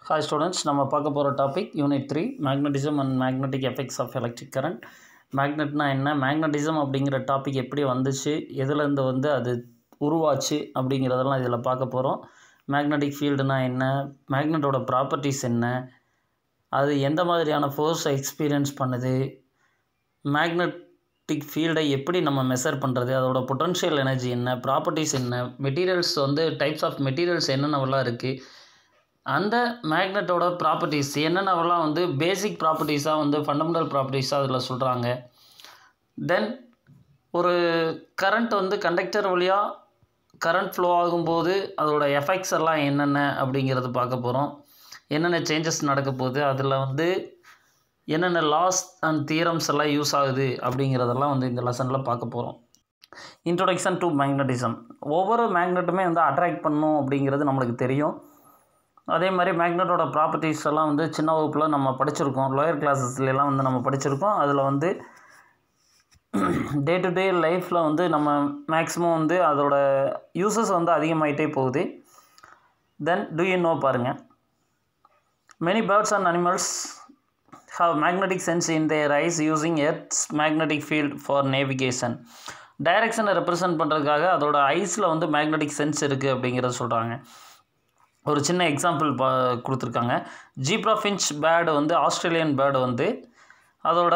Hi students நம்ம பார்க்க போகிற topic unit three magnetism and magnetic effects of electric current மேக்னெட்னா என்ன மேக்னட்டிசம் அப்படிங்கிற டாபிக் எப்படி வந்துச்சு எதுலேருந்து வந்து அது உருவாச்சு அப்படிங்கிறதெல்லாம் இதில் பார்க்க போகிறோம் மேக்னெட்டிக் ஃபீல்டுனா என்ன மேக்னெட்டோட ப்ராப்பர்ட்டிஸ் என்ன அது எந்த மாதிரியான ஃபோர்ஸை எக்ஸ்பீரியன்ஸ் பண்ணுது மேக்னெட்டிக் ஃபீல்டை எப்படி நம்ம மெஷர் பண்ணுறது அதோட பொட்டன்ஷியல் எனர்ஜி என்ன ப்ராப்பர்ட்டிஸ் என்ன மெட்டீரியல்ஸ் வந்து டைப்ஸ் ஆஃப் மெட்டீரியல்ஸ் என்னென்னவெல்லாம் இருக்குது அந்த மேக்னெட்டோட ப்ராப்பர்ட்டிஸ் என்னென்னவெல்லாம் வந்து பேசிக் ப்ராப்பர்ட்டிஸாக வந்து ஃபண்டமெண்டல் ப்ராப்பர்ட்டிஸாக அதில் சொல்கிறாங்க தென் ஒரு கரண்ட் வந்து கண்டக்டர் வழியாக கரண்ட் ஃப்ளோ ஆகும்போது அதோட எஃபெக்ட்ஸ் எல்லாம் என்னென்ன அப்படிங்கிறது பார்க்க போகிறோம் என்னென்ன சேஞ்சஸ் நடக்க போகுது அதில் வந்து என்னென்ன லாஸ் அண்ட் தியரம்ஸ் எல்லாம் யூஸ் ஆகுது அப்படிங்கிறதெல்லாம் வந்து இந்த லெசனில் பார்க்க போகிறோம் இன்ட்ரொடக்ஷன் டு மேக்னட்டிசம் ஒவ்வொரு மேக்னெட்டுமே வந்து அட்ராக்ட் பண்ணும் அப்படிங்கிறது நம்மளுக்கு தெரியும் அதே மாதிரி மேக்னெட்டோட ப்ராப்பர்ட்டிஸ் எல்லாம் வந்து சின்ன வகுப்பில் நம்ம படிச்சிருக்கோம் லோயர் கிளாஸஸ்லாம் வந்து நம்ம படிச்சிருக்கோம் அதில் வந்து டே டு டே லைஃப்பில் வந்து நம்ம மேக்ஸிமம் வந்து அதோட யூசஸ் வந்து அதிகமாகிட்டே போகுது தென் டூ யூ நோ பாருங்கள் many birds and animals have magnetic sense in their eyes using earth's magnetic field for navigation டைரக்ஷனை ரெப்ரசன்ட் பண்ணுறதுக்காக அதோட ஐஸில் வந்து மேக்னெட்டிக் சென்ஸ் இருக்குது அப்படிங்கிறத சொல்கிறாங்க ஒரு சின்ன எக்ஸாம்பிள் பா கொடுத்துருக்காங்க ஜீப்ரா ஃபின்ச் பேர்டு வந்து ஆஸ்திரேலியன் பேர்டு வந்து அதோட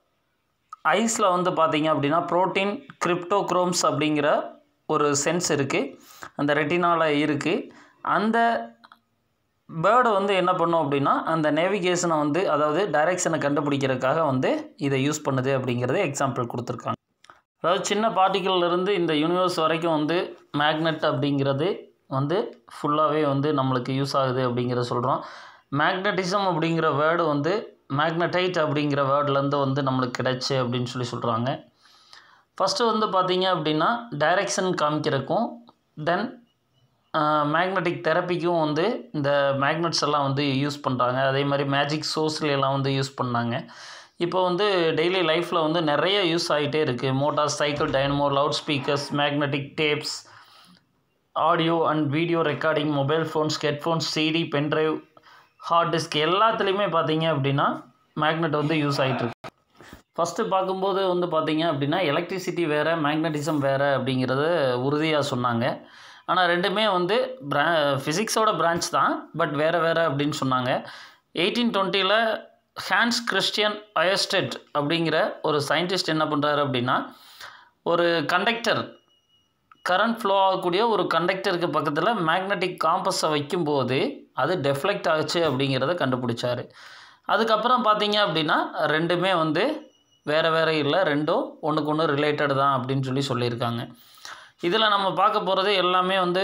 ஐஸில் வந்து பார்த்தீங்க அப்படின்னா ப்ரோட்டீன் கிரிப்டோக்ரோம்ஸ் அப்படிங்கிற ஒரு சென்ஸ் இருக்குது அந்த ரெட்டினாவில் இருக்குது அந்த பேர்டு வந்து என்ன பண்ணும் அப்படின்னா அந்த நேவிகேஷனை வந்து அதாவது டைரெக்ஷனை கண்டுபிடிக்கிறதுக்காக வந்து இதை யூஸ் பண்ணுது அப்படிங்கிறத எக்ஸாம்பிள் கொடுத்துருக்காங்க அதாவது சின்ன பார்ட்டிக்கல்லேருந்து இந்த யூனிவர்ஸ் வரைக்கும் வந்து மேக்னெட் அப்படிங்கிறது வந்து ஃபுல்லாகவே வந்து நம்மளுக்கு யூஸ் ஆகுது அப்படிங்கிறத சொல்கிறோம் மேக்னட்டிசம் அப்படிங்கிற வேர்டு வந்து மேக்னடைட் அப்படிங்கிற வேர்ட்லேருந்து வந்து நம்மளுக்கு கிடைச்சி அப்படின்னு சொல்லி சொல்கிறாங்க ஃபஸ்ட்டு வந்து பார்த்தீங்க அப்படின்னா டைரெக்ஷன் காமிக்கிறக்கும் தென் மேக்னெட்டிக் தெரப்பிக்கும் வந்து இந்த மேக்னெட்ஸ் எல்லாம் வந்து யூஸ் பண்ணுறாங்க அதே மாதிரி மேஜிக் சோர்ஸ்ல எல்லாம் வந்து யூஸ் பண்ணாங்க இப்போ வந்து டெய்லி லைஃப்பில் வந்து நிறைய யூஸ் ஆகிட்டே இருக்குது motorcycle dynamo loudspeakers magnetic tapes audio and video recording mobile phones headphones CD pen drive hard disk எல்லாத்துலேயுமே பார்த்தீங்க அப்படின்னா மேக்னெட் வந்து யூஸ் ஆகிட்டுருக்கு ஃபஸ்ட்டு பார்க்கும்போது வந்து பார்த்தீங்க அப்படின்னா எலக்ட்ரிசிட்டி வேறு மேக்னட்டிசம் வேறு அப்படிங்கிறத உறுதியாக சொன்னாங்க ஆனால் ரெண்டுமே வந்து பிரா ஃபிசிக்ஸோட பிரான்ச் தான் பட் வேறு வேறு அப்படின்னு சொன்னாங்க எயிட்டீன் டுவெண்ட்டியில் ஹேன்ஸ் கிறிஸ்டியன் அயஸ்டெட் அப்படிங்கிற ஒரு சயின்டிஸ்ட் என்ன பண்ணுறாரு அப்படின்னா ஒரு கண்டக்டர் கரண்ட் ஃப்ளோ ஆகக்கூடிய ஒரு கண்டக்டருக்கு பக்கத்தில் மேக்னெட்டிக் காம்பஸை வைக்கும்போது அது டெஃப்ளெக்ட் ஆச்சு அப்படிங்கிறத கண்டுபிடிச்சார் அதுக்கப்புறம் பார்த்தீங்க அப்படின்னா ரெண்டுமே வந்து வேறு வேறு இல்லை ரெண்டும் ஒன்றுக்கு ஒன்று ரிலேட்டட் தான் அப்படின்னு சொல்லி சொல்லியிருக்காங்க இதில் நம்ம பார்க்க போகிறது எல்லாமே வந்து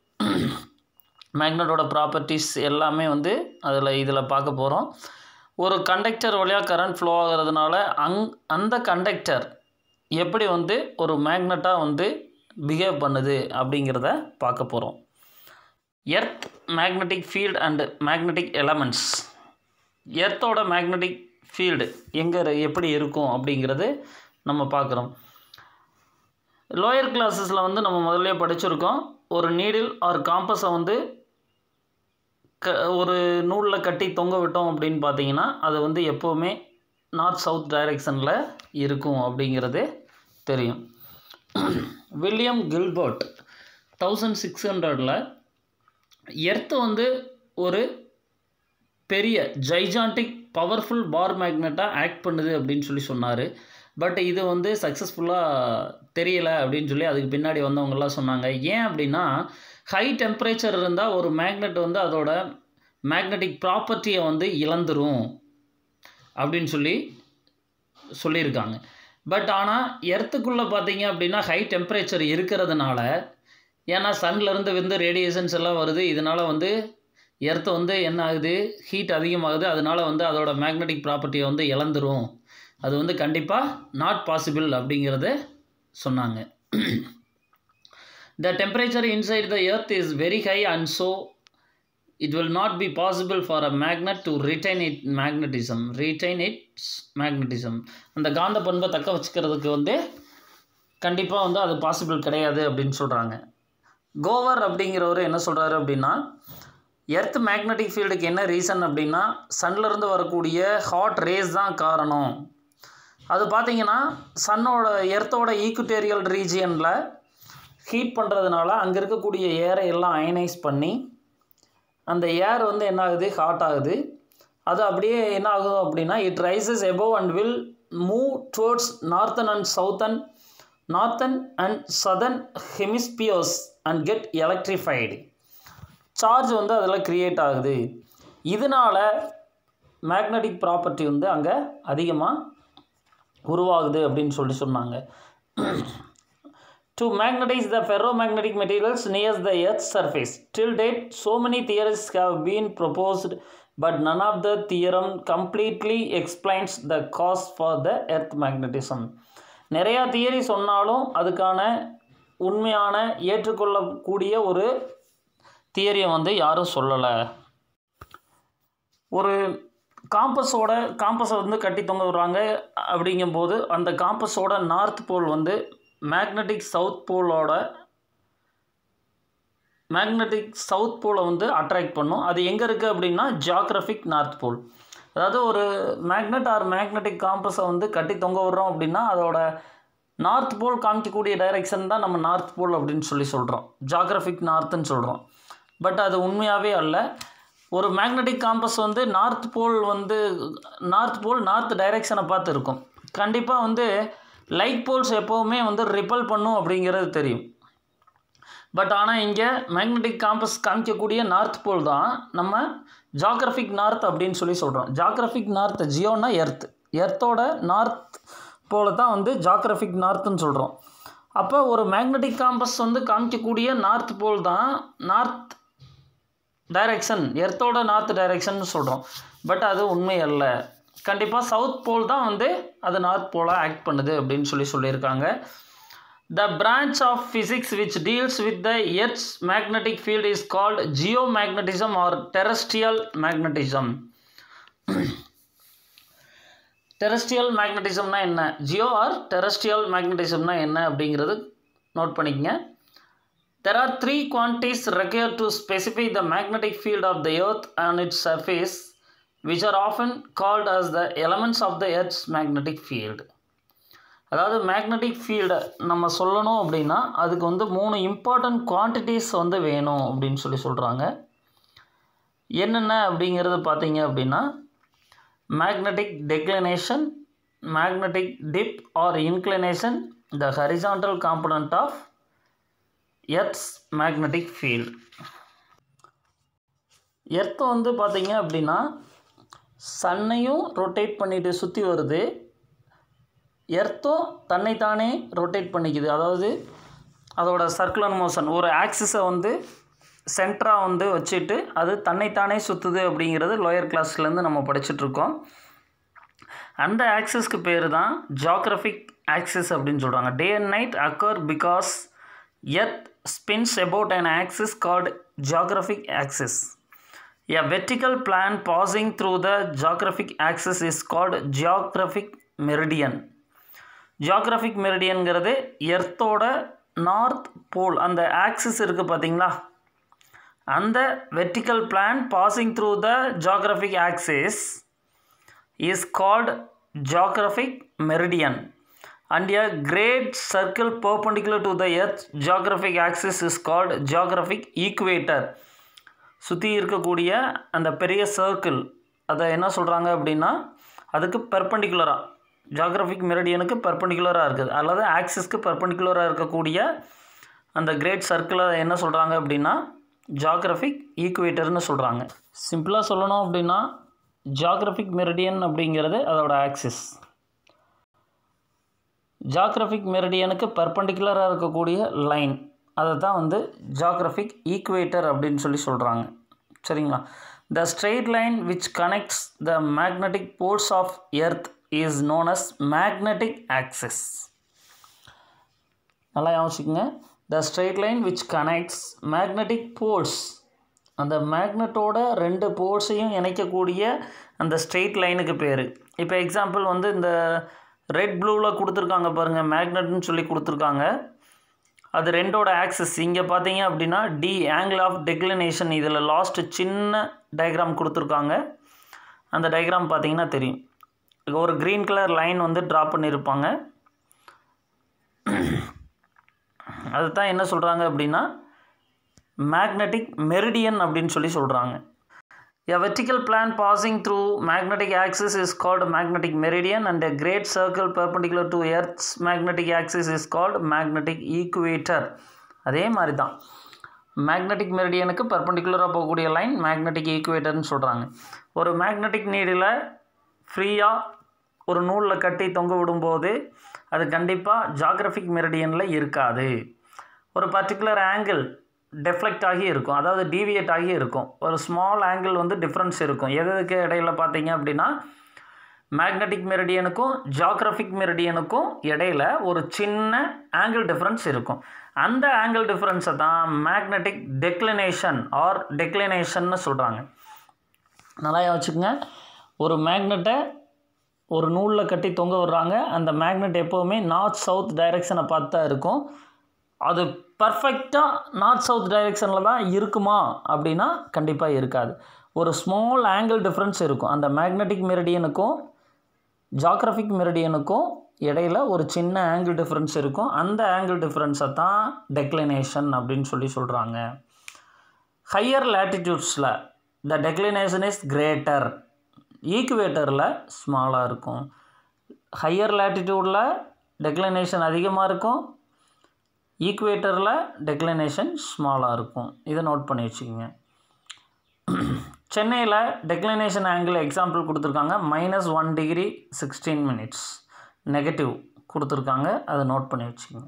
மேக்னெட்டோட ப்ராப்பர்ட்டிஸ் எல்லாமே வந்து அதில் இதில் பார்க்க போகிறோம் ஒரு கண்டக்டர் வழியாக கரண்ட் ஃப்ளோ ஆகிறதுனால அங் அந்த கண்டக்டர் எப்படி வந்து ஒரு மேக்னெட்டாக வந்து பிஹேவ் பண்ணுது அப்படிங்கிறத பார்க்க போகிறோம் earth magnetic field and magnetic elements எர்த்தோட மேக்னெட்டிக் ஃபீல்டு எங்கே எப்படி இருக்கும் அப்படிங்கிறது நம்ம பார்க்குறோம் லோயர் கிளாஸஸில் வந்து நம்ம முதல்ல படிச்சிருக்கோம் ஒரு நீடில் ஆர் காம்பஸை வந்து க ஒரு நூலில் கட்டி தொங்க விட்டோம் அப்படின்னு பார்த்தீங்கன்னா அது வந்து எப்போவுமே நார்த் சவுத் டைரெக்ஷனில் இருக்கும் அப்படிங்கிறது தெரியும் வில்லியம் கில்பர்ட் தௌசண்ட் சிக்ஸ் ஹண்ட்ரடில் எர்த்து வந்து ஒரு பெரிய ஜைஜான்டிக் பவர்ஃபுல் பார் மேக்னெட்டாக ஆக்ட் பண்ணுது அப்படின்னு சொல்லி சொன்னார் பட் இது வந்து சக்ஸஸ்ஃபுல்லாக தெரியலை அப்படின்னு சொல்லி அதுக்கு பின்னாடி வந்தவங்கெல்லாம் சொன்னாங்க ஏன் அப்படின்னா ஹை டெம்பரேச்சர் இருந்தால் ஒரு மேக்னெட் வந்து அதோட மேக்னெட்டிக் ப்ராப்பர்ட்டியை வந்து இழந்துரும் அப்படின்னு சொல்லி சொல்லியிருக்காங்க பட் ஆனால் எர்த்துக்குள்ளே பார்த்தீங்க அப்படின்னா ஹை டெம்பரேச்சர் இருக்கிறதுனால ஏன்னா சன்லேருந்து வந்து ரேடியேஷன்ஸ் எல்லாம் வருது இதனால் வந்து எர்த்து வந்து என்ன ஆகுது ஹீட் அதிகமாகுது அதனால் வந்து அதோட மேக்னெட்டிக் ப்ராப்பர்ட்டியை வந்து இழந்துரும் அது வந்து கண்டிப்பாக நாட் பாசிபிள் அப்படிங்கிறத சொன்னாங்க the temperature inside the earth is very high and so it will not be possible for a magnet to retain it magnetism retain its magnetism அந்த காந்த பண்பை தக்க வச்சுக்கிறதுக்கு வந்து கண்டிப்பாக வந்து அது பாசிபிள் கிடையாது அப்படின்னு சொல்கிறாங்க கோவர் அப்படிங்கிறவர் என்ன சொல்கிறாரு அப்படின்னா எர்த் மேக்னெட்டிக் ஃபீல்டுக்கு என்ன ரீசன் அப்படின்னா சன்லேருந்து வரக்கூடிய ஹாட் ரேஸ் தான் காரணம் அது பார்த்தீங்கன்னா சன்னோட எர்த்தோட ஈக்குட்டேரியல் ரீஜியனில் ஹீட் பண்ணுறதுனால அங்கே இருக்கக்கூடிய ஏரை எல்லாம் அயனைஸ் பண்ணி அந்த ஏர் வந்து என்ன ஆகுது ஹாட் ஆகுது அது அப்படியே என்ன ஆகும் அப்படின்னா it rises above and will move towards northern and southern northern and southern hemispheres and get electrified charge வந்து அதில் க்ரியேட் ஆகுது இதனால் மேக்னெட்டிக் ப்ராப்பர்ட்டி வந்து அங்கே அதிகமாக உருவாகுது அப்படின்னு சொல்லி சொன்னாங்க to magnetize the ferromagnetic materials near the earth's surface till date so many theories have been proposed but none of the theorem completely explains the cause for the earth magnetism நிறையா theory சொன்னாலும் அதுக்கான உண்மையான ஏற்றுக்கொள்ளக்கூடிய ஒரு தியரியை வந்து யாரும் சொல்லலை ஒரு காம்பஸோட காம்பஸை வந்து கட்டி தொங்க விடுறாங்க அப்படிங்கும்போது அந்த காம்பஸோட நார்த் போல் வந்து மேக்னெட்டிக் சவுத் போலோட மேக்னெட்டிக் சவுத் போலை வந்து அட்ராக்ட் பண்ணும் அது எங்கே இருக்குது அப்படின்னா ஜியாகிரபிக் நார்த் போல் அதாவது ஒரு மேக்னெட் ஆர் மேக்னெட்டிக் காம்பஸை வந்து கட்டி தொங்க விடுறோம் அப்படின்னா அதோட நார்த் போல் காமிக்கக்கூடிய டைரெக்ஷன் தான் நம்ம நார்த் போல் அப்படின்னு சொல்லி சொல்கிறோம் ஜாகிரபிக் நார்த்துன்னு சொல்கிறோம் பட் அது உண்மையாகவே அல்ல ஒரு மேக்னெட்டிக் காம்பஸ் வந்து நார்த் போல் வந்து நார்த் போல் நார்த் டைரெக்ஷனை பார்த்து இருக்கும் கண்டிப்பாக வந்து லைட் போல்ஸ் எப்போவுமே வந்து ரிப்பல் பண்ணும் அப்படிங்கிறது தெரியும் பட் ஆனால் இங்கே மேக்னெட்டிக் காம்பஸ் காமிக்கக்கூடிய நார்த் போல் தான் நம்ம ஜாகிரபிக் நார்த் அப்படின்னு சொல்லி சொல்கிறோம் ஜாகிரபிக் நார்த் ஜியோனா எர்த் எர்த்தோட நார்த் போல தான் வந்து ஜாகிரபிக் நார்த்துன்னு சொல்கிறோம் அப்போ ஒரு மேக்னெட்டிக் காம்பஸ் வந்து காமிக்கக்கூடிய நார்த் போல் தான் நார்த் டைரெக்ஷன் எர்த்தோட நார்த் டைரெக்ஷன் சொல்கிறோம் பட் அது உண்மை அல்ல கண்டிப்பாக சவுத் போல் தான் வந்து அது நார்த் போலாக ஆக்ட் பண்ணுது அப்படின்னு சொல்லி சொல்லியிருக்காங்க the branch of physics which deals with the earth's magnetic field is called geomagnetism or terrestrial magnetism terrestrial மேக்னட்டிசம்னா என்ன ஜியோ ஆர் டெரஸ்ட்ரியல் மேக்னட்டிசம்னா என்ன அப்படிங்கிறது நோட் பண்ணிக்கங்க There are three quantities required to specify the magnetic field of the earth and its surface which are often called as the elements of the earth's magnetic field. அதாவது magnetic ஃபீல்டை நம்ம சொல்லணும் அப்படின்னா அதுக்கு வந்து மூணு இம்பார்ட்டண்ட் குவான்டிட்டிஸ் வந்து வேணும் அப்படின்னு சொல்லி சொல்கிறாங்க என்னென்ன அப்படிங்கிறது பார்த்தீங்க அப்படின்னா magnetic declination magnetic dip or inclination the horizontal component of earth's magnetic field earth வந்து பார்த்தீங்க அப்படின்னா சன்னையும் ரொட்டேட் பண்ணிட்டு சுற்றி வருது எர்த்தும் தன்னைத்தானே ரொட்டேட் பண்ணிக்குது அதாவது அதோட சர்க்குலர் மோஷன் ஒரு ஆக்சிஸை வந்து சென்டராக வந்து வச்சுட்டு அது தன்னைத்தானே சுற்றுது அப்படிங்கிறது லோயர் கிளாஸ்லேருந்து நம்ம படிச்சுட்ருக்கோம் அந்த ஆக்சிஸ்க்கு பேர் தான் ஜாக்ரஃபிக் ஆக்சிஸ் அப்படின்னு சொல்கிறாங்க day and night occur because earth spins about an axis called geographic axis. A vertical plane passing through the geographic axis is called geographic meridian. Geographic மெரிடியன்கிறது எர்த்தோட நார்த் போல் அந்த axis இருக்குது பார்த்தீங்களா அந்த vertical plane passing through the geographic axis is called geographic meridian and a great circle perpendicular to the earth geographic axis is called geographic equator சுற்றி இருக்கக்கூடிய அந்த பெரிய சர்க்கிள் அதை என்ன சொல்கிறாங்க அப்படின்னா அதுக்கு பெர்பண்டிகுலராக ஜாகிரபிக் மெரடியனுக்கு பெர்பண்டிகுலராக இருக்குது அல்லது ஆக்சிஸ்க்கு பெர்பண்டிகுலராக இருக்கக்கூடிய அந்த கிரேட் சர்க்கிளை என்ன சொல்கிறாங்க அப்படின்னா ஜாகிரபிக் ஈக்குவேட்டர்னு சொல்கிறாங்க சிம்பிளாக சொல்லணும் அப்படின்னா ஜாகிரபிக் மெரிடியன் அப்படிங்கிறது அதோட ஆக்சிஸ் ஜாக்ரஃபிக் மெரிடியனுக்கு பர்பண்டிகுலராக இருக்கக்கூடிய லைன் அதை தான் வந்து ஜாக்ரஃபிக் ஈக்குவேட்டர் அப்படின்னு சொல்லி சொல்கிறாங்க சரிங்களா the straight line which connects the magnetic poles of earth is known as magnetic axis நல்லா யோசிச்சுங்க the straight line which connects magnetic poles அந்த மேக்னெட்டோட ரெண்டு போல்ஸையும் இணைக்கக்கூடிய அந்த ஸ்ட்ரெயிட் லைனுக்கு பேர் இப்போ எக்ஸாம்பிள் வந்து இந்த ரெட் ப்ளூவில் கொடுத்துருக்காங்க பாருங்கள் மேக்னெட்னு சொல்லி கொடுத்துருக்காங்க அது ரெண்டோட ஆக்சிஸ் இங்கே பார்த்தீங்க அப்படின்னா டி ஆங்கிள் ஆஃப் டெக்லினேஷன் இதில் லாஸ்ட்டு சின்ன டயக்ராம் கொடுத்துருக்காங்க அந்த டயக்ராம் பார்த்தீங்கன்னா தெரியும் ஒரு க்ரீன் கலர் லைன் வந்து ட்ரா பண்ணியிருப்பாங்க அதுதான் என்ன சொல்கிறாங்க அப்படின்னா மேக்னெட்டிக் மெரிடியன் அப்படின்னு சொல்லி சொல்கிறாங்க A vertical plan passing through magnetic axis is called magnetic meridian and a great circle perpendicular to Earth's magnetic axis is called magnetic equator. அதே மாதிரி தான் மேக்னெட்டிக் மெரிடியனுக்கு பர்பண்டிகுலராக போகக்கூடிய லைன் மேக்னெட்டிக் ஈக்குவேட்டர்னு சொல்கிறாங்க ஒரு மேக்னெட்டிக் நீடில் ஃப்ரீயாக ஒரு நூலில் கட்டி தொங்க விடும்போது அது கண்டிப்பாக ஜாகிரபிக் மெரிடியனில் இருக்காது ஒரு பர்டிகுலர் ஆங்கிள் டெஃப்ளெக்ட் ஆகி இருக்கும் அதாவது டீவியேட் ஆகி இருக்கும் ஒரு ஸ்மால் ஆங்கிள் வந்து டிஃப்ரென்ஸ் இருக்கும் எதுக்கு இடையில பார்த்தீங்க அப்படின்னா மேக்னெட்டிக் மெரிடியனுக்கும் ஜாகிரபிக் மெரிடியனுக்கும் இடையில ஒரு சின்ன ஆங்கிள் டிஃப்ரென்ஸ் இருக்கும் அந்த ஆங்கிள் டிஃப்ரென்ஸை தான் மேக்னெட்டிக் டெக்லினேஷன் ஆர் டெக்லினேஷன்னு சொல்கிறாங்க நல்லா வச்சுக்கோங்க ஒரு மேக்னெட்டை ஒரு நூலில் கட்டி தொங்க விடுறாங்க அந்த மேக்னெட் எப்போவுமே நார்த் சவுத் டைரெக்ஷனை பார்த்து தான் இருக்கும் அது பர்ஃபெக்டாக நார்த் சவுத் டைரெக்ஷனில் தான் இருக்குமா அப்படின்னா கண்டிப்பாக இருக்காது ஒரு ஸ்மால் ஆங்கிள் டிஃப்ரென்ஸ் இருக்கும் அந்த மேக்னெட்டிக் மெரிடியனுக்கும் ஜாகிரபிக் மெரிடியனுக்கும் இடையில ஒரு சின்ன ஆங்கிள் டிஃப்ரென்ஸ் இருக்கும் அந்த ஆங்கிள் டிஃப்ரென்ஸை தான் டெக்லினேஷன் அப்படின்னு சொல்லி சொல்கிறாங்க ஹையர் லேட்டிடியூட்ஸில் த டெக்லினேஷன் இஸ் கிரேட்டர் ஈக்குவேட்டரில் ஸ்மாலாக இருக்கும் ஹையர் லேட்டிடியூடில் டெக்லினேஷன் அதிகமாக இருக்கும் ஈக்குவேட்டரில் டெக்லினேஷன் ஸ்மாலாக இருக்கும் இதை நோட் பண்ணி வச்சுக்கோங்க சென்னையில் டெக்லினேஷன் ஆங்கிள் எக்ஸாம்பிள் கொடுத்துருக்காங்க minus one degree sixteen minutes negative கொடுத்துருக்காங்க அதை நோட் பண்ணி வச்சுக்கோங்க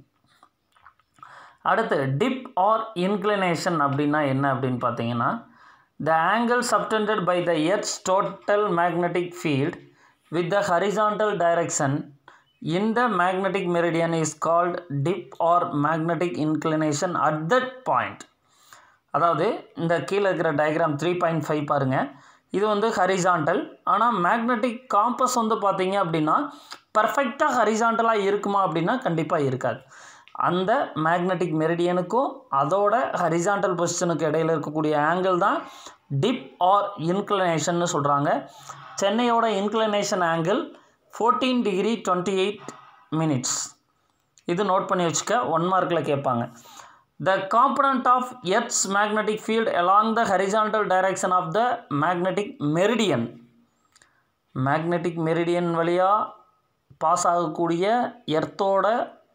அடுத்து டிப் ஆர் இன்க்ளினேஷன் அப்படின்னா என்ன அப்படின்னு பார்த்தீங்கன்னா the angle subtended by the earth's total magnetic field with the horizontal direction in the magnetic meridian is called dip or magnetic inclination at that point அதாவது இந்த கீழே இருக்கிற டயக்ராம் த்ரீ பாயிண்ட் ஃபைவ் பாருங்கள் இது வந்து ஹரிசாண்டல் ஆனால் magnetic compass வந்து பார்த்தீங்க அப்படின்னா பர்ஃபெக்டாக ஹரிசாண்டலாக இருக்குமா அப்படின்னா கண்டிப்பாக இருக்காது அந்த மேக்னெட்டிக் மெரிடியனுக்கும் அதோட ஹரிசாண்டல் பொசிஷனுக்கு இடையில் இருக்கக்கூடிய ஆங்கிள் தான் டிப் ஆர் இன்க்ளினேஷன்னு சொல்கிறாங்க சென்னையோட inclination angle fourteen degree twenty eight minutes இது நோட் பண்ணி வச்சுக்க ஒன் மார்க்கில் கேட்பாங்க the component of earth's magnetic field along the horizontal direction of the magnetic meridian magnetic meridian வழியாக பாஸ் ஆகக்கூடிய எர்த்தோட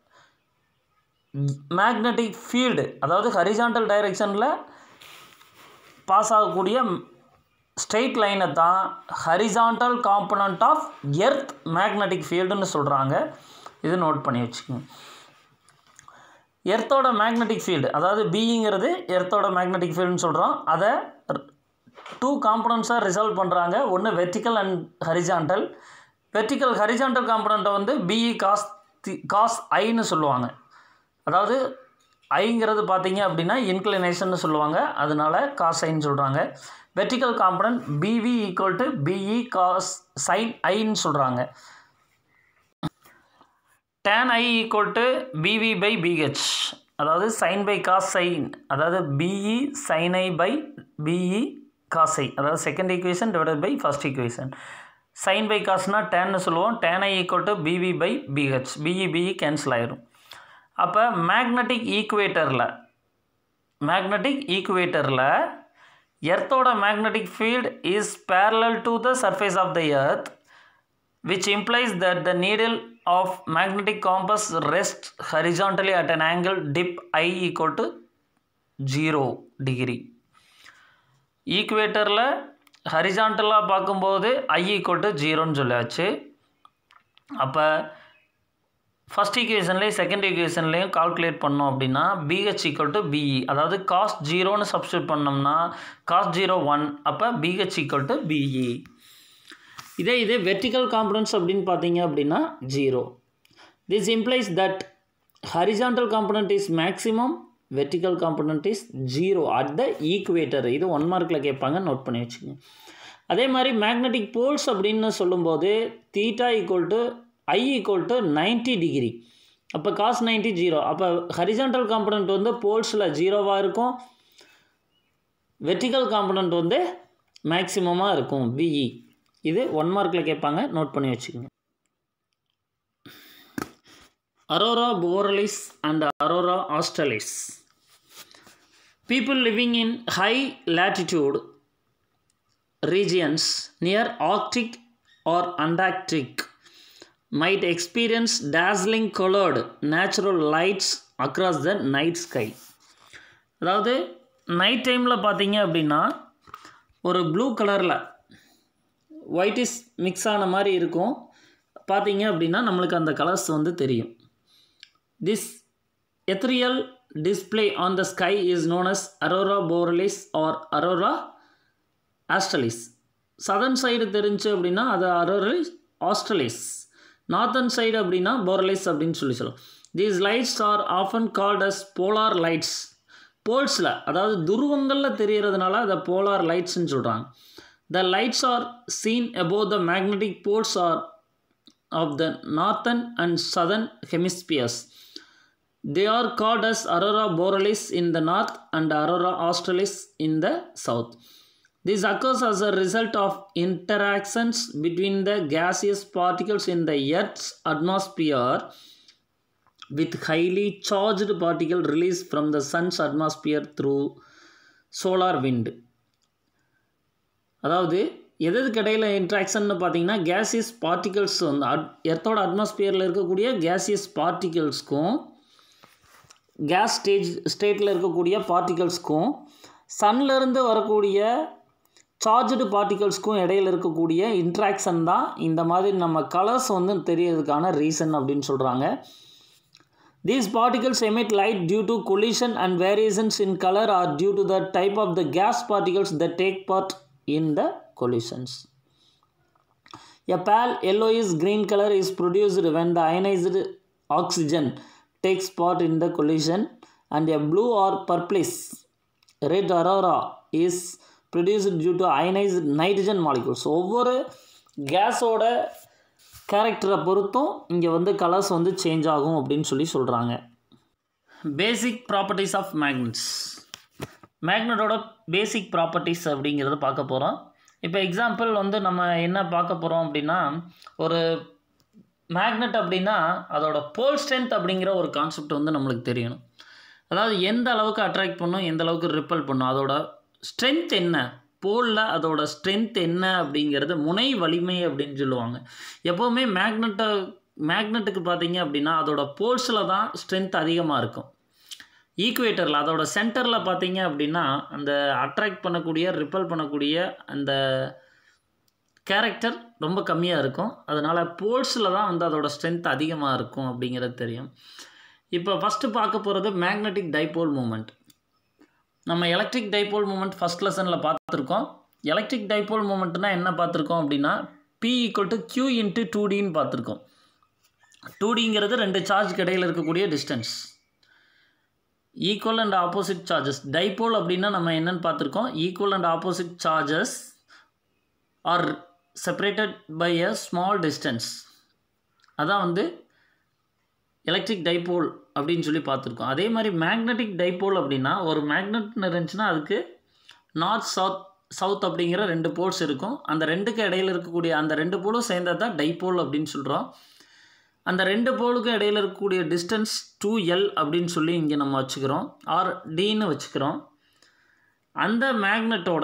மேக்னெட்டிக் ஃபீல்டு அதாவது ஹரிசாண்டல் டைரெக்ஷனில் பாஸ் ஆகக்கூடிய ஸ்ட்ரெயிட் லைனை தான் horizontal component of earth magnetic ஃபீல்டுன்னு சொல்கிறாங்க இது நோட் பண்ணி வச்சுக்கோங்க எர்த்தோட மேக்னெட்டிக் ஃபீல்டு அதாவது பிங்கிறது எர்த்தோட மேக்னெட்டிக் ஃபீல்டுன்னு சொல்கிறோம் அதை டூ காம்பனண்ட்ஸாக ரிசால்வ் பண்ணுறாங்க ஒன்று vertical and horizontal vertical horizontal காம்பனண்ட்டை வந்து பிஇ காஸ் தி காஸ் ஐன்னு சொல்லுவாங்க அதாவது ஐங்கிறது பார்த்தீங்க அப்படின்னா இன்க்ளினேஷன் சொல்லுவாங்க அதனால காஸ் ஐன்னு சொல்கிறாங்க vertical component BV equal to BE cos sine ஐன்னு சொல்கிறாங்க tan I equal to BV by BH அதாவது சைன் பை காஸ் சைன் அதாவது BE sine I by BE cos I அதாவது second equation divided by first equation sine by காஸ்னால் டேன்னு சொல்லுவோம் tan I equal to BV by BH BE BE cancel ஆயிரும் அப்போ magnetic ஈக்குவேட்டரில் magnetic ஈக்குவேட்டரில் எர்த்தோட magnetic field is parallel to the surface of the earth which implies that the needle of magnetic compass rests horizontally at an angle dip i equal to 0 degree ஈக்குவேட்டரில் ஹரிசாண்டலாக பார்க்கும்போது I equal to ஜீரோன்னு சொல்லியாச்சு அப்போ first ஈக்குவேஷன்லேயும் second ஈக்குவேஷன்லேயும் calculate பண்ணோம் அப்படின்னா பிஹெச் ஈக்குவல் டு பிஇ அதாவது காஸ் ஜீரோன்னு சப்ஸ்டியூட் பண்ணோம்னா காஸ் ஜீரோ ஒன் அப்போ பிஹெச் ஈக்குவல் டு பிஇ இதே இதே வெர்டிக்கல் காம்பனன்ட்ஸ் அப்படின்னு பார்த்தீங்க அப்படின்னா zero this implies that horizontal component is maximum vertical component is zero at the equator இது ஒன் மார்க்கில் கேட்பாங்க நோட் பண்ணி வச்சுக்கோங்க அதே மாதிரி மேக்னெட்டிக் போல்ஸ் அப்படின்னு சொல்லும்போது theta equal to I equal to ninety degree அப்போ காஸ் நைன்ட்டி ஜீரோ அப்போ ஹரிசாண்டல் காம்பனண்ட் வந்து போல்ஸில் ஜீரோவாக இருக்கும் வெர்டிக்கல் காம்பனண்ட் வந்து மேக்ஸிமமாக இருக்கும் பிஇ இது ஒன் மார்க்கில் கேட்பாங்க நோட் பண்ணி வச்சுக்கோங்க aurora borealis and aurora australis people living in high latitude regions near Arctic or Antarctic might experience dazzling colored natural lights across the night sky. அதாவது நைட் டைமில் பார்த்தீங்க அப்படின்னா ஒரு ப்ளூ கலரில் ஒயிட்டிஸ் மிக்ஸ் ஆன மாதிரி இருக்கும் பார்த்தீங்க அப்படின்னா நம்மளுக்கு அந்த கலர்ஸ் வந்து தெரியும் this ethereal display on the sky is known as aurora borealis or aurora australis southern side தெரிஞ்சு அப்படின்னா அது அரோரலிஸ் ஆஸ்ட்ரலிஸ் நார்த்தன் சைடு அப்படின்னா போரலிஸ் அப்படின்னு சொல்லி சொல்லலாம் these lights are often called as polar lights போல்ஸில் அதாவது துருவங்களில் தெரியறதுனால அதை போலார் லைட்ஸ்ன்னு சொல்கிறாங்க the lights are seen above the magnetic poles or of the northern and southern hemispheres They are called as Aurora borealis in the north and Aurora australis in the south. This occurs as a result of interactions between the gaseous particles in the Earth's atmosphere with highly charged particle released from the sun's atmosphere through solar wind. அதாவது எது எதுக்கு இடையில இன்ட்ராக்ஷன்னு பார்த்தீங்கன்னா gaseous particles வந்து at எர்த்தோட அட்மாஸ்பியரில் இருக்கக்கூடிய கேசியஸ் பார்ட்டிகல்ஸ்க்கும் கேஸ் ஸ்டேஜ் ஸ்டேட்டில் இருக்கக்கூடிய பார்ட்டிகல்ஸ்க்கும் சன்லேருந்து வரக்கூடிய சார்ஜடு பார்ட்டிகல்ஸ்க்கும் இடையில் இருக்கக்கூடிய இன்ட்ராக்ஷன் தான் இந்த மாதிரி நம்ம கலர்ஸ் வந்து தெரியறதுக்கான ரீசன் அப்படின்னு சொல்கிறாங்க these particles emit light due to collision and variations in colour are due to the type of the gas particles the take part in the collisions. A pale yellowish green color is produced when the ionized oxygen takes part in the collision and a blue or purplish red aurora is produced due to ionized nitrogen molecules ஒவ்வொரு கேஸோட கேரக்டரை பொறுத்தும் இங்கே வந்து colours வந்து change ஆகும் அப்படின்னு சொல்லி சொல்கிறாங்க பேசிக் ப்ராப்பர்ட்டிஸ் ஆஃப் மேக்னெட்ஸ் மேக்னெட்டோட பேசிக் ப்ராப்பர்ட்டிஸ் அப்படிங்கிறத பார்க்க போகிறோம் இப்போ எக்ஸாம்பிள் வந்து நம்ம என்ன பார்க்க போகிறோம் அப்படின்னா ஒரு மேக்னெட் அப்படின்னா அதோட போல் ஸ்ட்ரென்த் அப்படிங்கிற ஒரு கான்செப்ட் வந்து நம்மளுக்கு தெரியணும் அதாவது எந்த அளவுக்கு அட்ராக்ட் பண்ணும் எந்த அளவுக்கு ரிப்பல் பண்ணும் அதோட ஸ்ட்ரென்த் என்ன போலில் அதோட ஸ்ட்ரென்த் என்ன அப்படிங்கிறது முனை வலிமை அப்படின்னு சொல்லுவாங்க எப்போவுமே மேக்னெட்டை மேக்னெட்டுக்கு பார்த்தீங்க அப்படின்னா அதோட போல்ஸில் தான் ஸ்ட்ரென்த் அதிகமாக இருக்கும் ஈக்குவேட்டரில் அதோட சென்டரில் பார்த்தீங்க அப்படின்னா அந்த அட்ராக்ட் பண்ணக்கூடிய ரிப்பல் பண்ணக்கூடிய அந்த கேரக்டர் ரொம்ப கம்மியாக இருக்கும் அதனால் போல்ஸில் தான் வந்து அதோட ஸ்ட்ரென்த் அதிகமாக இருக்கும் அப்படிங்கிறது தெரியும் இப்போ ஃபஸ்ட்டு பார்க்க போகிறது மேக்னெட்டிக் டைபோல் மூமெண்ட் நம்ம எலக்ட்ரிக் டைபோல் மூமெண்ட் ஃபஸ்ட் லெசனில் பார்த்துருக்கோம் எலக்ட்ரிக் டைபோல் மூமெண்ட்னா என்ன பார்த்துருக்கோம் அப்படின்னா P equal to Q into two டின்னு பார்த்துருக்கோம் டூ டிங்கிறது ரெண்டு சார்ஜ் இடையில் இருக்கக்கூடிய distance equal and opposite charges dipole அப்படின்னா நம்ம என்னென்னு பார்த்துருக்கோம் equal and opposite charges are separated by a small distance அதான் வந்து எலக்ட்ரிக் டைபோல் அப்படின்னு சொல்லி பார்த்துருக்கோம் அதே மாதிரி மேக்னெட்டிக் டைபோல் அப்படின்னா ஒரு மேக்னெட்னு இருந்துச்சுன்னா அதுக்கு நார்த் சவுத் சவுத் அப்படிங்கிற ரெண்டு போல்ஸ் இருக்கும் அந்த ரெண்டுக்கு இடையில் இருக்கக்கூடிய அந்த ரெண்டு போலும் சேர்ந்தது தான் டைபோல் அப்படின்னு சொல்கிறோம் அந்த ரெண்டு போலுக்கும் இடையில் இருக்கக்கூடிய டிஸ்டன்ஸ் டூ எல் அப்படின்னு சொல்லி இங்கே நம்ம வச்சுக்கிறோம் ஆர் டின்னு வச்சுக்கிறோம் அந்த மேக்னெட்டோட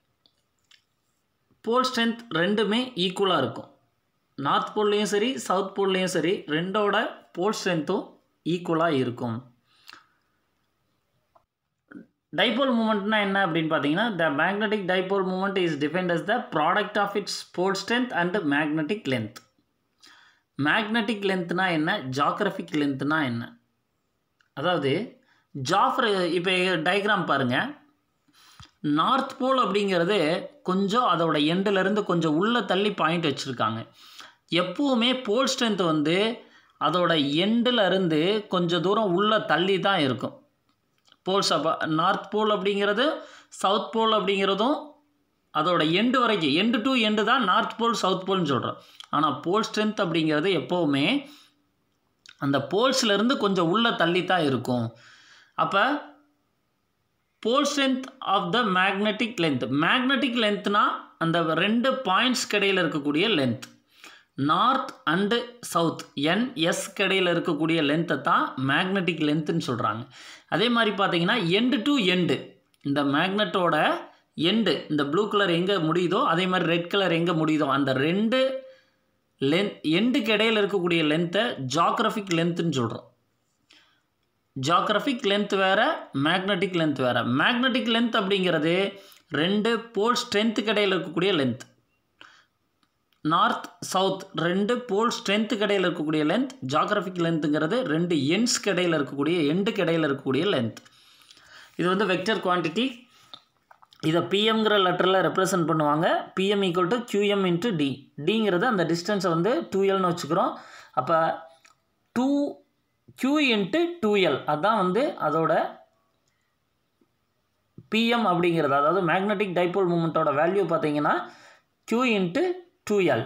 போல் ஸ்ட்ரென்த் ரெண்டுமே ஈக்குவலாக இருக்கும் நார்த் போல்லையும் சரி சவுத் போல்லையும் சரி ரெண்டோட போல் ஸ்ட்ரென்த்தும் ஈக்குவலாக இருக்கும் டைபோல் மூமெண்ட்னா என்ன அப்படின்னு பார்த்தீங்கன்னா the magnetic dipole moment is defined as the product of its pole strength and magnetic length magnetic லென்த்னா என்ன ஜாக்ரஃபிக் லென்த்னா என்ன அதாவது ஜாஃப்ர இப்போ டயக்ராம் பாருங்கள் நார்த் போல் அப்படிங்கிறது கொஞ்சம் அதோட எண்டுலேருந்து கொஞ்சம் உள்ளே தள்ளி பாயிண்ட் வச்சுருக்காங்க எப்போவுமே போல் ஸ்ட்ரென்த் வந்து அதோட எண்டில் இருந்து கொஞ்சம் தூரம் உள்ளே தள்ளி தான் இருக்கும் போல்ஸ் அப்போ நார்த் போல் அப்படிங்கிறது சவுத் போல் அப்படிங்கிறதும் அதோட எண்டு வரைக்கும் எண்டு டு எண்டு தான் நார்த் போல் சவுத் போல்னு சொல்கிறோம் ஆனால் போல் ஸ்ட்ரென்த் அப்படிங்கிறது எப்போவுமே அந்த போல்ஸ்லேருந்து கொஞ்சம் உள்ளே தள்ளி தான் இருக்கும் அப்போ pole strength of the magnetic length magnetic லென்த்னா அந்த ரெண்டு பாயிண்ட்ஸ் இடையில் இருக்கக்கூடிய length north and south NS இடையில் இருக்கக்கூடிய லென்த்தை தான் மேக்னெட்டிக் லென்த்துன்னு சொல்கிறாங்க அதே மாதிரி பார்த்தீங்கன்னா எண்டு டு எண்டு இந்த மேக்னெட்டோட எண்டு இந்த ப்ளூ கலர் எங்கே முடியுதோ அதே மாதிரி ரெட் கலர் எங்கே முடியுதோ அந்த ரெண்டு லென்த் எண்டுக்கு இடையில் இருக்கக்கூடிய லென்த்தை ஜாக்ரஃபிக் லென்த்துன்னு சொல்கிறோம் ஜாக்ரஃபிக் லென்த் வேறு மேக்னெட்டிக் லென்த் வேறு மேக்னெட்டிக் லென்த் அப்படிங்கிறது ரெண்டு போல் ஸ்ட்ரென்த்துக்கு இடையில் இருக்கக்கூடிய லென்த் நார்த் சவுத் ரெண்டு போல் ஸ்ட்ரென்த்துக்கு இடையில் இருக்கக்கூடிய லென்த் ஜாக்ரஃபிக் லென்த்துங்கிறது ரெண்டு எண்ட்ஸ்க்கு இடையில் இருக்கக்கூடிய எண்டுக்கு இடையில் இருக்கக்கூடிய லென்த் இது வந்து வெக்டர் குவான்டிட்டி இதை பிஎம்ங்கிற லெட்டரில் ரெப்ரசன்ட் பண்ணுவாங்க PM equal to QM into D டிங்கிறது அந்த டிஸ்டன்ஸை வந்து டூ எல்னு வச்சுக்கிறோம் அப்போ two Q into two L அதுதான் வந்து அதோட பிஎம் அப்படிங்கிறது அதாவது மேக்னெட்டிக் டைபோல் மூமெண்ட்டோட வேல்யூ பார்த்தீங்கன்னா கியூ இன்ட்டு டூ எல்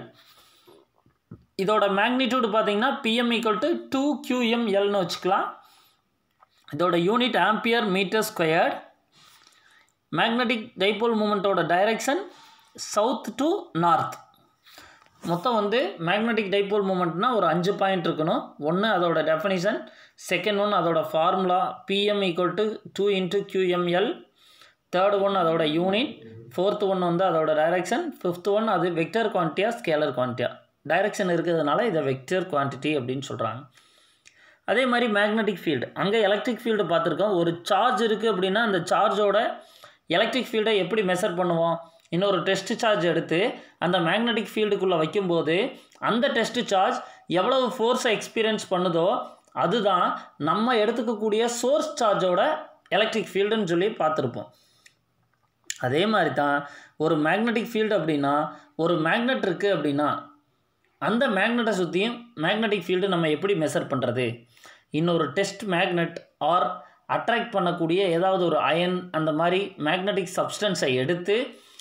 இதோட மேக்னிடியூடு பார்த்தீங்கன்னா PM equal to two QM எல்னு வச்சுக்கலாம் இதோட unit ampere metre squared magnetic dipole மூமெண்ட்டோட டைரெக்ஷன் சவுத் டு நார்த் மொத்தம் வந்து மேக்னெட்டிக் டைபோல் மூமெண்ட்னா ஒரு அஞ்சு பாயிண்ட் இருக்கணும் ஒன்று அதோட டெஃபனிஷன் செகண்ட் ஒன் அதோட formula PM equal to two into QML third one அதோட யூனிட் ஃபோர்த் ஒன் வந்து அதோட டைரெக்ஷன் ஃபிஃப்த் ஒன் அது வெக்டர் குவான்டிட்டியா ஸ்கேலர் குவான்டிட்டியா டைரெக்ஷன் இருக்கிறதுனால இதை வெக்டர் குவான்டிட்டி அப்படின்னு சொல்கிறாங்க அதே மாதிரி மேக்னெட்டிக் ஃபீல்டு அங்கே எலக்ட்ரிக் ஃபீல்டு பார்த்துருக்கோம் ஒரு சார்ஜ் இருக்குது அப்படின்னா அந்த சார்ஜோட எலக்ட்ரிக் ஃபீல்டை எப்படி மெஷர் பண்ணுவோம் இன்னொரு டெஸ்ட் சார்ஜ் எடுத்து அந்த மேக்னெட்டிக் ஃபீல்டுக்குள்ளே வைக்கும்போது அந்த டெஸ்ட் சார்ஜ் எவ்வளவு ஃபோர்ஸை எக்ஸ்பீரியன்ஸ் பண்ணுதோ அதுதான் நம்ம எடுத்துக்கக்கூடிய சோர்ஸ் சார்ஜோட எலக்ட்ரிக் ஃபீல்டுன்னு சொல்லி பார்த்துருப்போம் அதே மாதிரி தான் ஒரு மேக்னெட்டிக் ஃபீல்டு அப்படின்னா ஒரு மேக்னெட் இருக்குது அப்படின்னா அந்த மேக்னெட்டை சுற்றியும் மேக்னெட்டிக் ஃபீல்டு நம்ம எப்படி மெஷர் பண்ணுறது இன்னொரு டெஸ்ட் மேக்னெட் ஆர் அட்ராக்ட் பண்ணக்கூடிய ஏதாவது ஒரு அயன் அந்த மாதிரி மேக்னெட்டிக் சப்ஸ்டன்ஸை எடுத்து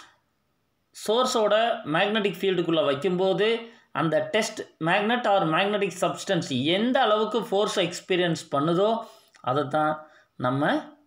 சோர்ஸோட மேக்னெட்டிக் ஃபீல்டுக்குள்ளே வைக்கும்போது அந்த test magnet or magnetic substance எந்த அளவுக்கு ஃபோர்ஸை எக்ஸ்பீரியன்ஸ் பண்ணுதோ அதை தான் நம்ம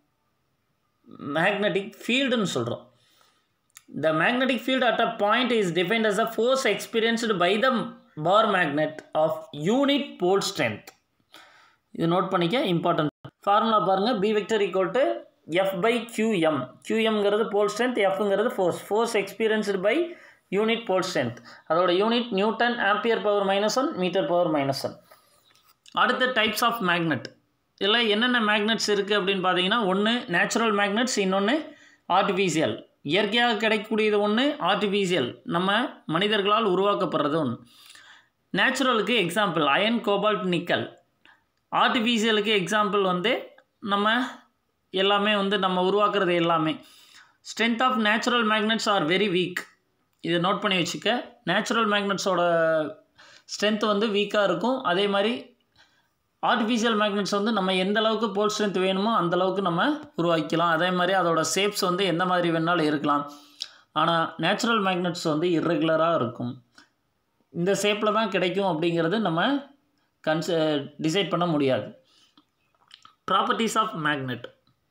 மேக்னெட்டிக் ஃபீல்டுன்னு சொல்கிறோம் the magnetic field at a point is defined as a force experienced by the bar magnet of unit pole strength இது நோட் பண்ணிக்க இம்பார்ட்டன்ட் ஃபார்முலா பாருங்கள் B vector equal to F by QM கியூஎம்ங்கிறது pole strength எஃப்ங்கிறது force force experienced by unit pole strength அதோட unit newton ampere power minus one metre power minus one அடுத்த types of magnet இதில் என்னென்ன magnets இருக்குது அப்படின்னு பார்த்தீங்கன்னா ஒன்று நேச்சுரல் மேக்னெட்ஸ் இன்னொன்று ஆர்டிஃபிஷியல் இயற்கையாக கிடைக்கக்கூடியது ஒன்று ஆர்டிஃபிஷியல் நம்ம மனிதர்களால் உருவாக்கப்படுறது ஒன்று நேச்சுரலுக்கு எக்ஸாம்பிள் அயன் கோபால்ட் நிக்கல் ஆர்டிஃபிஷியலுக்கு எக்ஸாம்பிள் வந்து நம்ம எல்லாமே வந்து நம்ம உருவாக்குறது எல்லாமே strength of natural magnets are very weak இதை நோட் பண்ணி வச்சுக்க நேச்சுரல் மேக்னெட்ஸோட ஸ்ட்ரென்த் வந்து வீக்காக இருக்கும் அதே மாதிரி ஆர்டிஃபிஷியல் மேக்னெட்ஸ் வந்து நம்ம எந்த அளவுக்கு போல் ஸ்ட்ரென்த் வேணுமோ அந்த அளவுக்கு நம்ம உருவாக்கிக்கலாம் அதே மாதிரி அதோட ஷேப்ஸ் வந்து எந்த மாதிரி வேணாலும் இருக்கலாம் ஆனால் நேச்சுரல் மேக்னெட்ஸ் வந்து இர்ரெகுலராக இருக்கும் இந்த ஷேப்பில் தான் கிடைக்கும் அப்படிங்கிறது நம்ம கன்ச டிசைட் பண்ண முடியாது ப்ராப்பர்ட்டிஸ் ஆஃப் மேக்னெட்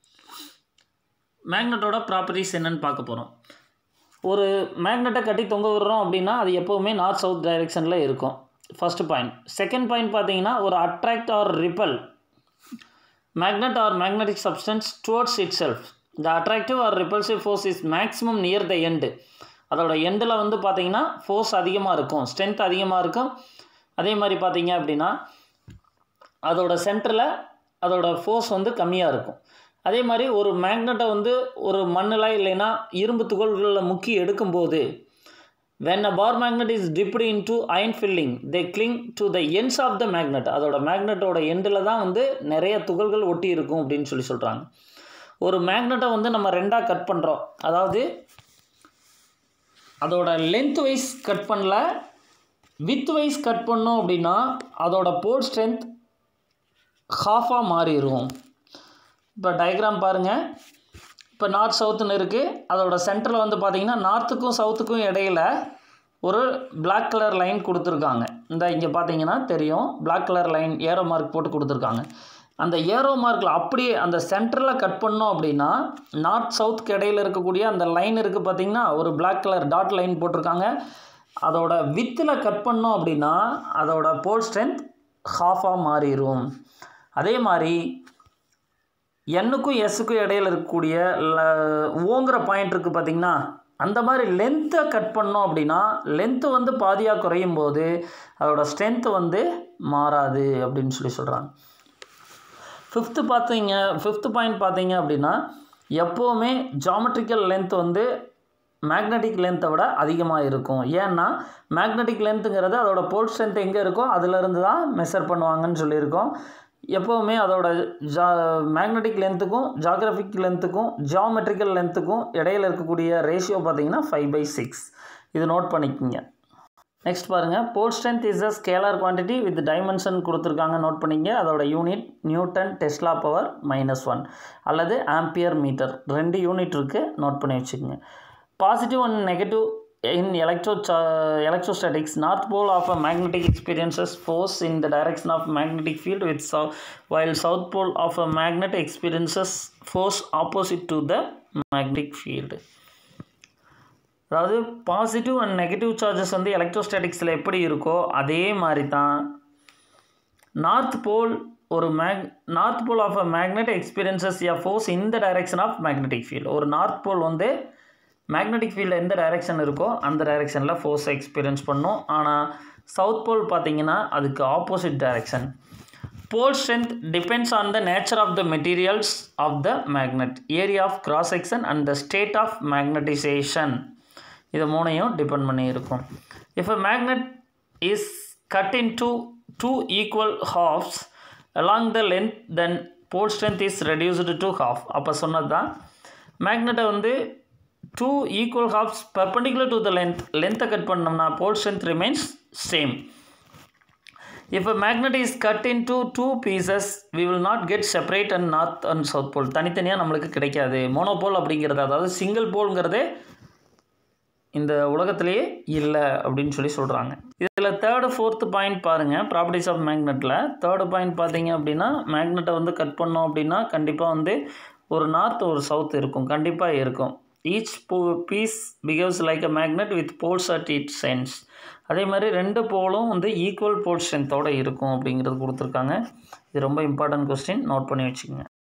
மேக்னெட்டோட ப்ராப்பர்ட்டிஸ் என்னன்னு பார்க்க போகிறோம் ஒரு மேக்னெட்டை கட்டி தொங்க விடுறோம் அப்படின்னா அது எப்போவுமே நார்த் சவுத் டைரெக்ஷனில் இருக்கும் ஃபஸ்ட் பாயிண்ட் செகண்ட் பாயிண்ட் பார்த்தீங்கன்னா ஒரு attract or repel magnet or magnetic substance towards itself the attractive or repulsive force is maximum near the end அதோட எண்டில் வந்து பார்த்தீங்கன்னா ஃபோர்ஸ் அதிகமாக இருக்கும் ஸ்ட்ரென்த் அதிகமாக இருக்கும் அதே மாதிரி பார்த்தீங்க அப்படின்னா அதோட சென்டரில் அதோட ஃபோர்ஸ் வந்து கம்மியாக இருக்கும் அதே மாதிரி ஒரு மேக்னெட்டை வந்து ஒரு மண்ணில் இல்லைன்னா இரும்பு துகள்களில் முக்கி எடுக்கும்போது when a bar magnet is dipped into iron filling they cling to the ends of the magnet அதோட மேக்னெட்டோட எண்டில் தான் வந்து நிறைய துகள்கள் ஒட்டி இருக்கும் அப்படின்னு சொல்லி சொல்கிறாங்க ஒரு மேக்னெட்டை வந்து நம்ம ரெண்டாக கட் பண்ணுறோம் அதாவது அதோட லென்த் வைஸ் கட் பண்ணல வித் வைஸ் கட் பண்ணோம் அப்படின்னா அதோட போல் ஸ்ட்ரென்த் ஹாஃபாக மாறிடும் இப்போ டயக்ராம் பாருங்கள் இப்போ நார்த் சவுத்துன்னு இருக்குது அதோட சென்டரில் வந்து பார்த்திங்கன்னா நார்த்துக்கும் சவுத்துக்கும் இடையில ஒரு பிளாக் கலர் லைன் கொடுத்துருக்காங்க இந்த இங்கே பார்த்தீங்கன்னா தெரியும் black colour line arrow mark போட்டு கொடுத்துருக்காங்க அந்த ஏரோ மார்க்கில் அப்படியே அந்த சென்டரில் கட் பண்ணோம் அப்படின்னா நார்த் சவுத்துக்கு இடையில இருக்கக்கூடிய அந்த லைன் இருக்குது பார்த்தீங்கன்னா ஒரு பிளாக் கலர் டாட் லைன் போட்டிருக்காங்க அதோட வித்தில் கட் பண்ணோம் அப்படின்னா அதோட போல் ஸ்ட்ரென்த் ஹாஃபாக மாறிடும் அதே மாதிரி எண்ணுக்கும் எஸ்ஸுக்கும் இடையில இருக்கக்கூடிய ல- ஓங்குற பாயிண்ட் இருக்குது பார்த்தீங்கன்னா அந்த மாதிரி லென்த்தை கட் பண்ணோம் அப்படின்னா லென்த்து வந்து பாதியாக குறையும் போது அதோட ஸ்ட்ரென்த்து வந்து மாறாது அப்படின்னு சொல்லி சொல்கிறாங்க ஃபிஃப்த்து பார்த்தீங்க ஃபிஃப்த்து பாயிண்ட் பார்த்தீங்க அப்படின்னா எப்போவுமே ஜாமெட்ரிக்கல் லென்த் வந்து மேக்னெட்டிக் லென்த்தை விட அதிகமாக இருக்கும் ஏன்னா மேக்னெட்டிக் லென்த்துங்கிறது அதோட போல் ஸ்ட்ரென்த் எங்கே இருக்கோ அதிலிருந்து தான் மெஷர் பண்ணுவாங்கன்னு சொல்லியிருக்கோம் எப்போவுமே அதோட ஜா மேக்னெட்டிக் லென்த்துக்கும் ஜாகிரபிக் லென்த்துக்கும் ஜியாமெட்ரிக்கல் லென்த்துக்கும் இடையில இருக்கக்கூடிய ரேஷியோ பார்த்தீங்கன்னா ஃபைவ் பை சிக்ஸ் இது நோட் பண்ணிக்கோங்க நெக்ஸ்ட் பாருங்கள் pole strength is a scalar quantity with dimension கொடுத்துருக்காங்க நோட் பண்ணிங்க அதோட unit newton tesla power minus one அல்லது ஆம்பியர் மீட்டர் ரெண்டு யூனிட் இருக்குது நோட் பண்ணி வச்சுக்கோங்க positive and negative in electro electrostatics north pole of a magnetic experiences force in the direction of magnetic field with south while south pole of a magnet experiences force opposite to the magnetic field அதாவது positive and negative charges வந்து எலக்ட்ரோஸ்டாட்டிக்ஸில் எப்படி இருக்கோ அதே மாதிரி தான் north pole ஒரு mag north pole of a magnet experiences a force இந்த டைரெக்ஷன் ஆஃப் மேக்னெட்டிக் ஃபீல்டு ஒரு நார்த் போல் வந்து மேக்னெட்டிக் ஃபீல்டு எந்த டைரெக்ஷன் இருக்கோ அந்த டைரெக்ஷனில் ஃபோர்ஸை எக்ஸ்பீரியன்ஸ் பண்ணும் ஆனால் சவுத் போல் பார்த்தீங்கன்னா அதுக்கு opposite direction pole strength depends on the nature of the materials of the magnet area of cross section and the state of magnetization இது மூணையும் டிபெண்ட் பண்ணி இருக்கும் if a magnet is cut into two equal halves along the length then pole strength is reduced to half அப்போ சொன்னது தான் மேக்னெட்டை வந்து two equal halves perpendicular to the length லென்த்தை கட் பண்ணோம்னா pole strength remains same if a magnet is cut into two pieces we will not get separate and north and south pole தனித்தனியாக நம்மளுக்கு கிடைக்காது monopole அப்படிங்கிறது அதாவது single போல்ங்கிறதே இந்த உலகத்திலேயே இல்லை அப்படின்னு சொல்லி சொல்கிறாங்க இதில் தேர்டு ஃபோர்த்து பாயிண்ட் பாருங்கள் ப்ராப்பர்ட்டிஸ் ஆஃப் மேக்னெட்டில் தேர்டு பாயிண்ட் பார்த்தீங்க அப்படின்னா மேக்னெட்டை வந்து கட் பண்ணோம் அப்படின்னா கண்டிப்பாக வந்து ஒரு நார்த் ஒரு சவுத் இருக்கும் கண்டிப்பாக இருக்கும் ஈச் போ piece behaves like a magnet with poles at its சென்ஸ் அதே மாதிரி ரெண்டு போலும் வந்து ஈக்குவல் போல் ஸ்ட்ரென்த்தோடு இருக்கும் அப்படிங்கிறது கொடுத்துருக்காங்க இது ரொம்ப இம்பார்ட்டன்ட் கொஸ்டின் நோட் பண்ணி வச்சுக்கோங்க